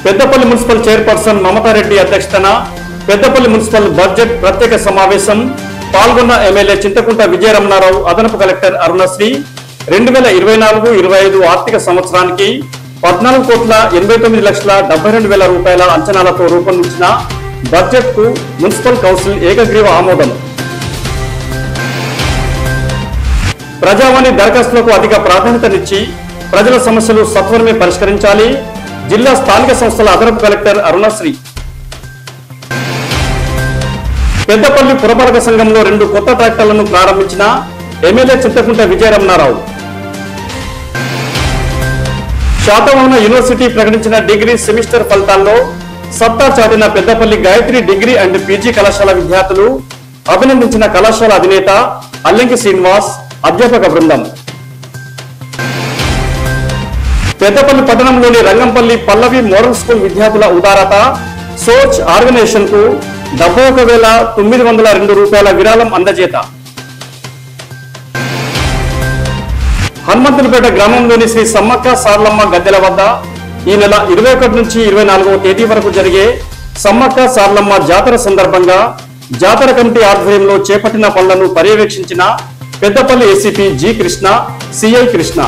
Peddapalli municipal chairperson Mamata Reddy అధ్యక్షతన Peddapalli municipal budget ప్రత్యేక సమావేశం పాల్గొన్న ఎమ్మెల్యే చింతకుంట విజయరమణారావు అదనపు కలెక్టర్ అరుణశ్రీ రెండు వేల ఇరవై నాలుగు ఇరవై ఐదు ఆర్థిక సంవత్సరానికి పద్నాలుగు కోట్ల ఎనభై తొమ్మిది లక్షల డెబ్బై రెండు వేల రూపాయల అంచనాలతో రూపొందించిన బడ్జెట్ కు మున్సిపల్ కౌన్సిల్ ఏకగ్రీవ ఆమోదం ప్రజావాణి దరఖాస్తులకు అధిక ప్రాధాన్యతనిచ్చి ప్రజల సమస్యలు సత్వరమే పరిష్కరించాలి జిల్లా స్థానిక సంస్థల అదనపు కలెక్టర్ అరుణశ్రీ పెద్దపల్లి పురపాలక సంఘంలో రెండు కొత్త ట్రాక్టర్లను ప్రారంభించిన ఎమ్మెల్యే చింతకుంట విజయరమణారావు శాతవాహన యూనివర్సిటీ ప్రకటించిన డిగ్రీ సెమిస్టర్ ఫలితాల్లో సత్తా చాటిన Peddapalli Gayatri degree and PG కళాశాల విద్యార్థులు అభినందించిన కళాశాల అధినేత అల్లంకి శ్రీనివాస్ అధ్యాపక బృందం పెద్దపల్లి పట్టణంలోని రంగంపల్లి పల్లవి మోడల్ స్కూల్ విద్యార్థుల ఉదారత సోచ్ ఆర్గనైజేషన్ కు డెబ్బై ఒక వేల తొమ్మిది వందల రెండు రూపాయల విరాళం అందజేత హనుమంతులపేట గ్రామంలోని శ్రీ సమ్మక్క సార్లమ్మ గద్దెల వద్ద ఈ నెల ఇరవై ఒకటి నుంచి ఇరవై నాలుగవ తేదీ వరకు జరిగే సమ్మక్క సార్లమ్మ జాతర సందర్భంగా జాతర కమిటీ ఆధ్వర్యంలో చేపట్టిన పనులను పర్యవేక్షించిన Peddapalli ACP G Krishna CI Krishna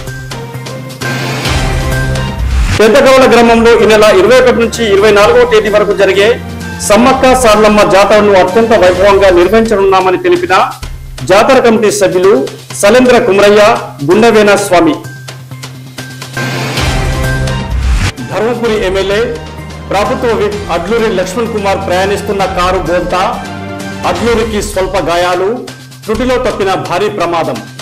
Peddagoula గ్రామంలో ఈ నెల ఇరవై ఒకటి నుంచి ఇరవై నాలుగవ తేదీ వరకు జరిగే సమ్మక్క సార్లమ్మ జాతరను అత్యంత వైభవంగా నిర్వహించనున్నామని తెలిపిన జాతర కమిటీ సభ్యులు సలేంద్ర కుమరయ్య గుండవేన స్వామి ధర్మపురి ఎమ్మెల్యే ప్రభుత్వ విప్ అడ్లూరి లక్ష్మణ్ కుమార్ ప్రయాణిస్తున్న కారు బోల్తా అడ్లూరికి స్వల్ప గాయాలు త్రుటిలో తప్పిన భారీ ప్రమాదం